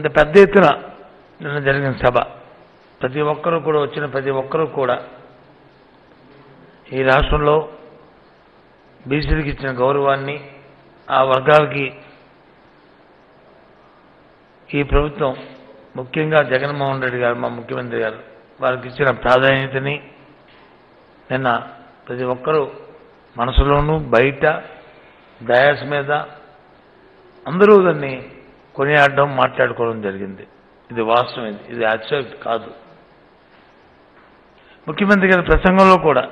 అంత పెద్ద ఎత్తున నిన్న జరిగిన సభ ప్రతి ఒక్కరూ కూడా వచ్చిన ప్రతి ఒక్కరూ కూడా ఈ రాష్ట్రంలో బీసీలకు ఇచ్చిన గౌరవాన్ని ఆ వర్గాలకి ఈ ప్రభుత్వం ముఖ్యంగా జగన్మోహన్ రెడ్డి గారు మా ముఖ్యమంత్రి గారు వారికి ఇచ్చిన ప్రాధాన్యతని నిన్న ప్రతి ఒక్కరూ మనసులోనూ బయట డయాస్ మీద అందరూ దాన్ని కొనియాడడం మాట్లాడుకోవడం జరిగింది ఇది వాస్తవం ఇది ఇది అబ్సల్యూట్ కాదు ముఖ్యమంత్రి గారి ప్రసంగంలో కూడా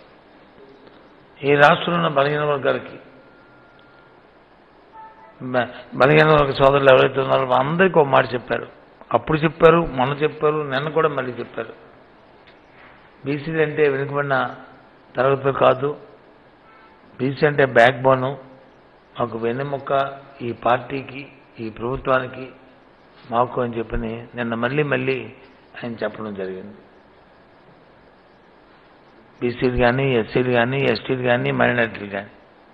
ఈ రాష్ట్రంలో ఉన్న బలహీన వర్గాలకి బ- బలహీన వర్గ సోదరులు ఎవరైతే ఉన్నారో అందరికీ ఒక మాట చెప్పారు అప్పుడు చెప్పారు మొన్న చెప్పారు నిన్న కూడా మళ్ళీ చెప్పారు బీసీలు అంటే వెనుకబడిన తరగతులు కాదు బీసీ అంటే బ్యాక్ బోను మాకు వెన్నెముక్క ఈ పార్టీకి ఈ ప్రభుత్వానికి మాకు అని చెప్పని నిన్న మళ్ళీ మళ్ళీ ఆయన చెప్పడం జరిగింది బీసీలు కానీ ఎస్సీలు కానీ ఎస్టీలు కానీ మైనార్టీలు కానీ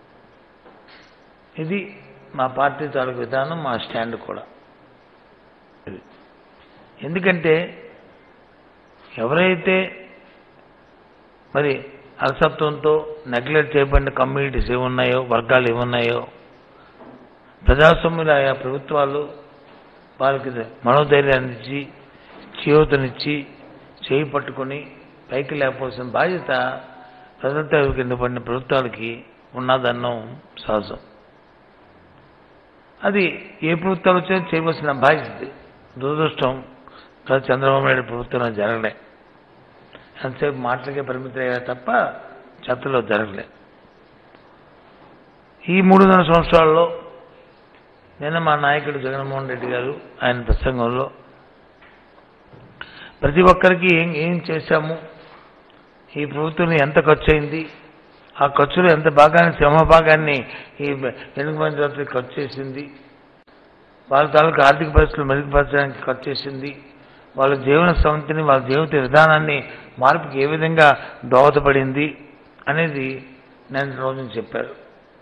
ఇది మా పార్టీ తాలూకు విధానం మా స్టాండ్ కూడా ఇది ఎందుకంటే ఎవరైతే మరి అలసత్వంతో నెగ్లెక్ట్ చేయబడిన కమ్యూనిటీస్ ఏమున్నాయో వర్గాలు ఏమున్నాయో ప్రజాస్వామ్యులు ఆయా ప్రభుత్వాలు వాళ్ళకి మనోధైర్యాన్ని ఇచ్చి చేయూతనిచ్చి చేయి పట్టుకొని పైకి లేకపోవాల్సిన బాధ్యత ప్రజలతో కింద పడిన ప్రభుత్వాలకి ఉన్నదన్నం సహజం అది ఏ ప్రభుత్వాలు వచ్చినా చేయవలసిన బాధ్యత దురదృష్టం గత చంద్రబాబు నాయుడు ప్రభుత్వంలో జరగలే ఎంతసేపు మాటలకే పరిమితం అయ్యారు తప్ప చెత్తలో జరగలే ఈ మూడున్నర సంవత్సరాల్లో నిన్న మా నాయకుడు జగన్మోహన్ రెడ్డి గారు ఆయన ప్రసంగంలో ప్రతి ఒక్కరికి ఏం ఏం చేశాము ఈ ప్రభుత్వం ఎంత ఖర్చు అయింది ఆ ఖర్చులో ఎంత భాగాన్ని శ్రమ భాగాన్ని ఈ వెనుకబడిన తరగతి ఖర్చు చేసింది వాళ్ళ తాలూకు ఆర్థిక పరిస్థితులు మెరుగుపరచడానికి ఖర్చు చేసింది వాళ్ళ జీవన సమితిని వాళ్ళ జీవిత విధానాన్ని మార్పుకి ఏ విధంగా దోహదపడింది అనేది నేను రోజు చెప్పారు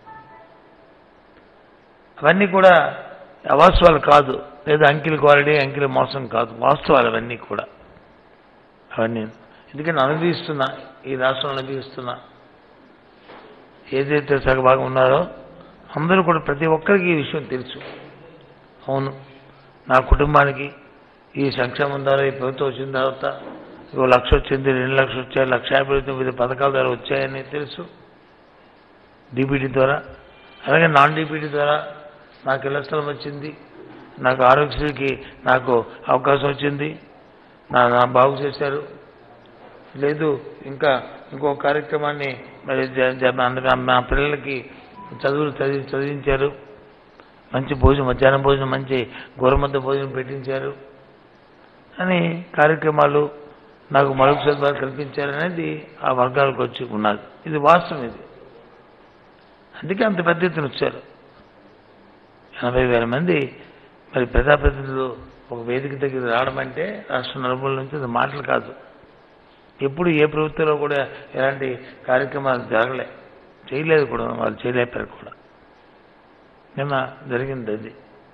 అవన్నీ కూడా అవాస్తవాలు కాదు లేదా అంకిల్ క్వాలిటీ అంకిల్ మోసం కాదు వాస్తవాలు అవన్నీ కూడా అవన్నీ ఎందుకంటే అనుభవిస్తున్నా ఈ రాష్ట్రంలో అనుభవిస్తున్నా ఏదైతే సగభాగం ఉన్నారో అందరూ కూడా ప్రతి ఒక్కరికి ఈ విషయం తెలుసు అవును నా కుటుంబానికి ఈ సంక్షేమం ద్వారా ఈ ప్రభుత్వం వచ్చిన తర్వాత ఓ లక్ష వచ్చింది రెండు లక్షలు వచ్చాయి లక్ష యాభై తొమ్మిది పథకాల ద్వారా వచ్చాయని తెలుసు డీబీటీ ద్వారా అలాగే నాన్ డీబీటీ ద్వారా నాకు ఇళ్ల స్థలం వచ్చింది నాకు ఆరోగ్యశ్రీకి నాకు అవకాశం వచ్చింది నా నా బాగు చేశారు లేదు ఇంకా ఇంకో కార్యక్రమాన్ని మరి జ- జ- మన- మా పిల్లలకి చదువులు చదివి చదివించారు మంచి భోజనం మధ్యాహ్నం భోజనం మంచి గోరమద్ద భోజనం పెట్టించారు అని కార్యక్రమాలు నాకు మరొక సదుపాయాలు కల్పించారనేది ఆ వర్గాలకు వచ్చి ఉన్నది ఇది వాస్తవం ఇది అందుకే అంత పెద్ద ఎత్తున వచ్చారు ఎనభై వేల మంది మరి ప్రజాప్రతినిధులు ఒక వేదిక దగ్గర రావడం అంటే రాష్ట్ర నలుమూల నుంచి అది మాటలు కాదు ఎప్పుడు ఏ ప్రభుత్వంలో కూడా ఎలాంటి కార్యక్రమాలు జరగలే చేయలేదు కూడా వాళ్ళు చేయలేపారు కూడా నిన్న జరిగింది అది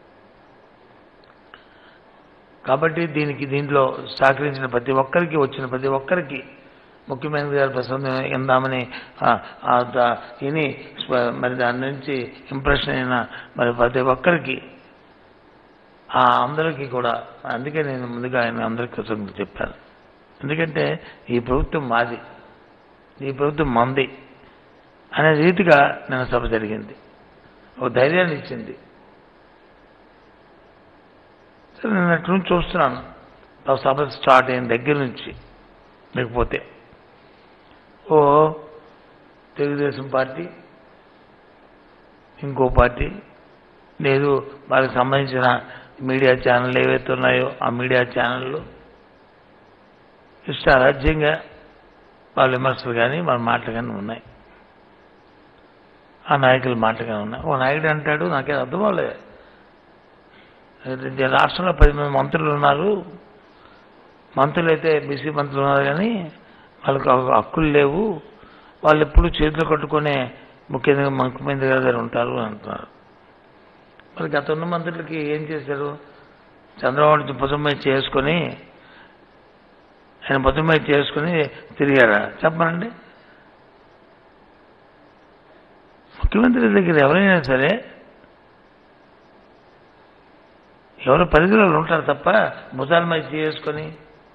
కాబట్టి దీనికి దీంట్లో సహకరించిన ప్రతి ఒక్కరికి వచ్చిన ప్రతి ఒక్కరికి ముఖ్యమంత్రి గారి ప్రసంగం ఇందామని ఆ, ఆ, దా- విని స్వ- మరి దాని నుంచి ఇంప్రెషన్ అయిన మరి ప్రతి ఒక్కరికి ఆ అందరికీ కూడా అందుకే నేను ముందుగా ఆయన అందరికీ కృతజ్ఞతలు చెప్పాను ఎందుకంటే ఈ ప్రభుత్వం మాది ఈ ప్రభుత్వం మంది అనే రీతిగా నిన్న సభ జరిగింది ఒక ధైర్యాన్ని ఇచ్చింది సరే నేను అటు నుంచి చూస్తున్నాను ఆ సభ స్టార్ట్ అయిన దగ్గర నుంచి లేకపోతే ఓ తెలుగుదేశం పార్టీ ఇంకో పార్టీ లేదు వాళ్ళకి సంబంధించిన మీడియా ఛానళ్ళు ఏవైతే ఉన్నాయో ఆ మీడియా ఛానళ్ళు ఇష్టారాజ్యంగా వాళ్ళ విమర్శలు కానీ వాళ్ళ మాటలు కానీ ఉన్నాయి ఆ నాయకుల మాటలు కానీ ఉన్నాయి ఓ నాయకుడు అంటాడు నాకేం అర్థం అవ్వలేదు అయితే రాష్ట్రంలో పది మంది మంత్రులు ఉన్నారు మంత్రులు అయితే బీసీ మంత్రులు ఉన్నారు కానీ వాళ్ళకి హక్కు- హక్కులు లేవు వాళ్ళు ఎప్పుడు చేతులు కట్టుకునే ముఖ్యంగా ముఖ్యమంత్రి గారి దగ్గర ఉంటారు అని అంటున్నారు మరి గత ఉన్న మంత్రులకి ఏం చేశారు చంద్రబాబు భుజం మీద చేసుకొని ఆయన భుజం మీద చేసుకుని తిరిగారా చెప్పనండి ముఖ్యమంత్రి దగ్గర ఎవరైనా సరే ఎవరు పరిధిలో ఉంటారు తప్ప భుజాల మీద చేసుకొని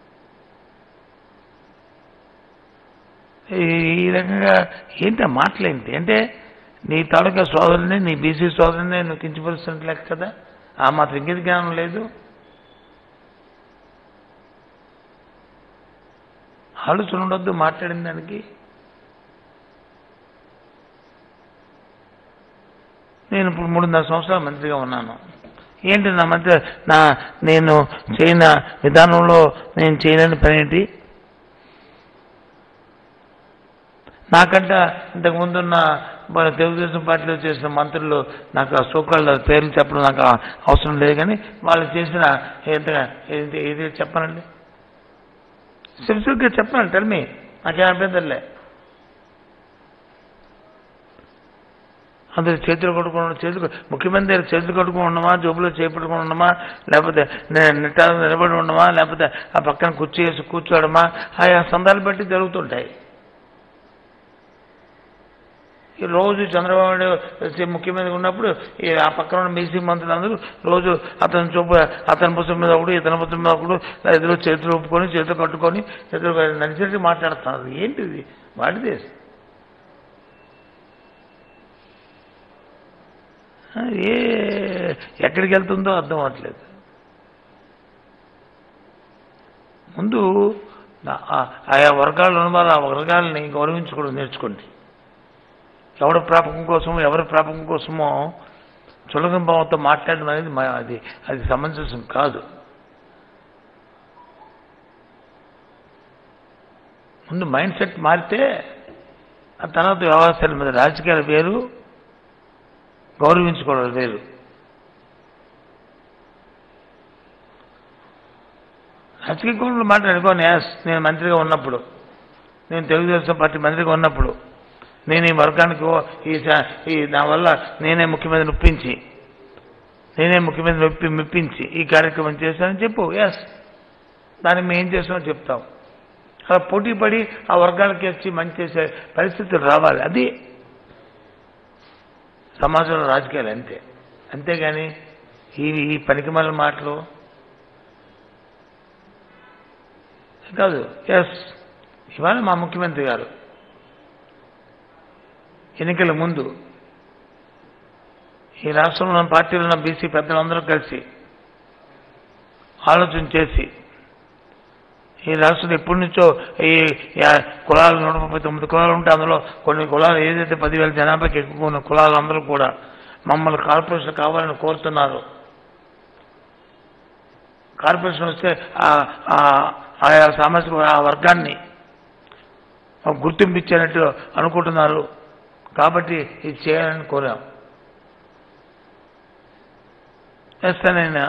ఈ- ఈ రకంగా ఏంటి ఆ మాటలేంటి అంటే నీ తాలూకా సోదరుని నీ బీసీ సోదరుని నువ్వు కించపరుస్తున్నట్టు లెక్క కదా ఆ మాత్రం ఇంగిత జ్ఞానం లేదు ఆలోచన ఉండొద్దు మాట్లాడిన దానికి నేను ఇప్పుడు మూడున్నర సంవత్సరాలు మంత్రిగా ఉన్నాను ఏంటి నా మధ్య నా నేను చేయన విధానంలో నేను చేయలేని పని ఏంటి నాకంట ఇంతకు ముందున్న మన తెలుగుదేశం పార్టీలో చేసిన మంత్రులు నాకు ఆ సోకాళ్ళ పేర్లు చెప్పడం నాకు అవసరం లేదు కానీ వాళ్ళు చేసిన ఏంటగా ఏంటి ఇది చెప్పనండి స్పెసిఫిక్గా చెప్పనండి టెల్మి నాకేం అభ్యంతరలే అందరు చేతులు కొట్టుకుని చేతులు ముఖ్యమంత్రి దగ్గర చేతులు కట్టుకుని ఉండమా జోబులో చేపట్టుకుని ఉండమా లేకపోతే నే- నిట్టాలు నిలబడి ఉండమా లేకపోతే ఆ పక్కన కుర్చీ వేసి కూర్చోవడమా ఆయా సందాలు బట్టి జరుగుతుంటాయి ఈ రోజు చంద్రబాబు నాయుడు వచ్చి ముఖ్యమంత్రి ఉన్నప్పుడు ఈ ఆ పక్కన ఉన్న బీసీ మంత్రులు అందరూ రోజు అతని చూపు అతని పుస్తకం మీద ఒకడు ఇతని పుస్తకం మీద ఒకడు ఎదురు చేతులు ఒప్పుకొని చేతులు కట్టుకొని ఎదురు నడిచేసి మాట్లాడుతున్నారు ఏంటిది వాటిది ఏ ఎక్కడికి వెళ్తుందో అర్థం అవ్వట్లేదు ముందు నా- ఆ- ఆయా వర్గాలు ఉన్నవారు ఆ వర్గాలని గౌరవించుకోవడం నేర్చుకోండి ఎవరి ప్రాపకం కోసం ఎవరి ప్రాపకం కోసమో చులకం భావంతో మాట్లాడడం అనేది మా- అది అది సమంజసం కాదు ముందు మైండ్ సెట్ మారితే ఆ తర్వాత వ్యవహారాల మీద రాజకీయాలు వేరు గౌరవించుకోవడం వేరు రాజకీయ కోణంలో మాట్లాడుకోని యాస్ నేను మంత్రిగా ఉన్నప్పుడు నేను తెలుగుదేశం పార్టీ మంత్రిగా ఉన్నప్పుడు నేను ఈ వర్గానికి ఓ- ఈ స- ఈ నా వల్ల నేనే ముఖ్యమంత్రిని ఒప్పించి నేనే ముఖ్యమంత్రిని ఒప్పి మెప్పించి ఈ కార్యక్రమం చేశానని చెప్పు ఎస్ దానికి మేము ఏం చేస్తామో చెప్తాం అలా పోటీ పడి ఆ వర్గాలకి వచ్చి మంచి చేసే పరిస్థితులు రావాలి అది సమాజంలో రాజకీయాలు అంతే అంతేగాని ఈ ఈ పనికిమాల మాటలు కాదు ఎస్ ఇవాళ మా ముఖ్యమంత్రి గారు ఎన్నికల ముందు ఈ రాష్ట్రంలో ఉన్న పార్టీలో ఉన్న బీసీ పెద్దలందరూ కలిసి ఆలోచన చేసి ఈ రాష్ట్రంలో ఎప్పటి నుంచో ఈ యా- కులాలు నూట ముప్పై తొమ్మిది కులాలు ఉంటే అందులో కొన్ని కులాలు ఏదైతే పదివేల జనాభాకి ఎక్కువ ఉన్న కులాలందరూ కూడా మమ్మల్ని కార్పొరేషన్ కావాలని కోరుతున్నారు కార్పొరేషన్ వస్తే ఆ- ఆ- ఆయా సామాజిక ఆ వర్గాన్ని ఒక గుర్తింపు ఇచ్చేనట్టు అనుకుంటున్నారు కాబట్టి ఇది చేయాలని కోరాం వేస్తానైనా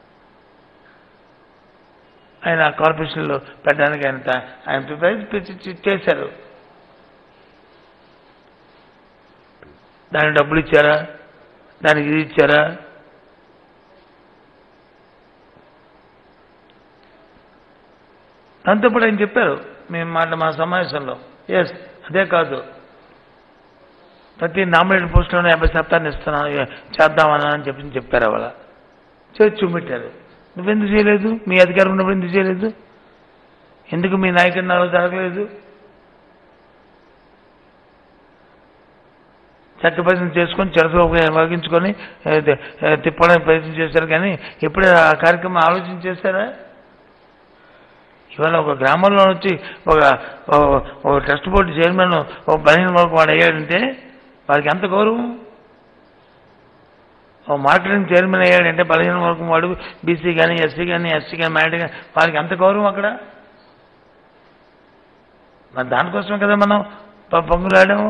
ఆయన కార్పొరేషన్లో పెట్టడానికి ఆయన త- ఆయన ప్రిపేర్ చేసి చేశారు దానికి డబ్బులు ఇచ్చారా దానికి ఇది ఇచ్చారా దాంతోపాటు ఆయన చెప్పారు మేము మాట మా సమావేశంలో ఎస్ అదే కాదు ప్రతి నామినేటెడ్ పోస్టులోనే యాభై శాతాన్ని ఇస్తున్నాను ఏ- చేద్దామని అని చెప్పి చెప్పారు వాళ్ళ చేసి చూపెట్టారు నువ్వెందుకు చేయలేదు మీ అధికారం ఉన్నప్పుడు ఎందుకు చేయలేదు ఎందుకు మీ నాయకుడి నాలో జరగలేదు చక్క ప్రయత్నం చేసుకొని చెరసలో వగించుకొని ఏ, ఏ, తిప్పడానికి ప్రయత్నం చేశారు కానీ ఎప్పుడే ఆ కార్యక్రమం ఆలోచన చేశారా ఇవాళ ఒక గ్రామంలో వచ్చి ఒక ఓ- ఓ ట్రస్ట్ బోర్డు చైర్మన్ ఒక బలహీన వరకు వాడు అయ్యాడంటే వాడికి ఎంత గౌరవం ఓ మార్కెటింగ్ చైర్మన్ అయ్యాడంటే బలహీన వర్గం వాడు బీసీ కానీ ఎస్సీ కానీ ఎస్సీ కానీ మైనార్టీ కానీ వాడికి ఎంత గౌరవం అక్కడ మరి దానికోసమే కదా మనం ప- పొంగులాడాము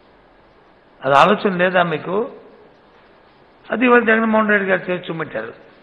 అది ఆలోచన లేదా మీకు అది ఇవాళ జగన్మోహన్ రెడ్డి గారు చేసి చూపెట్టారు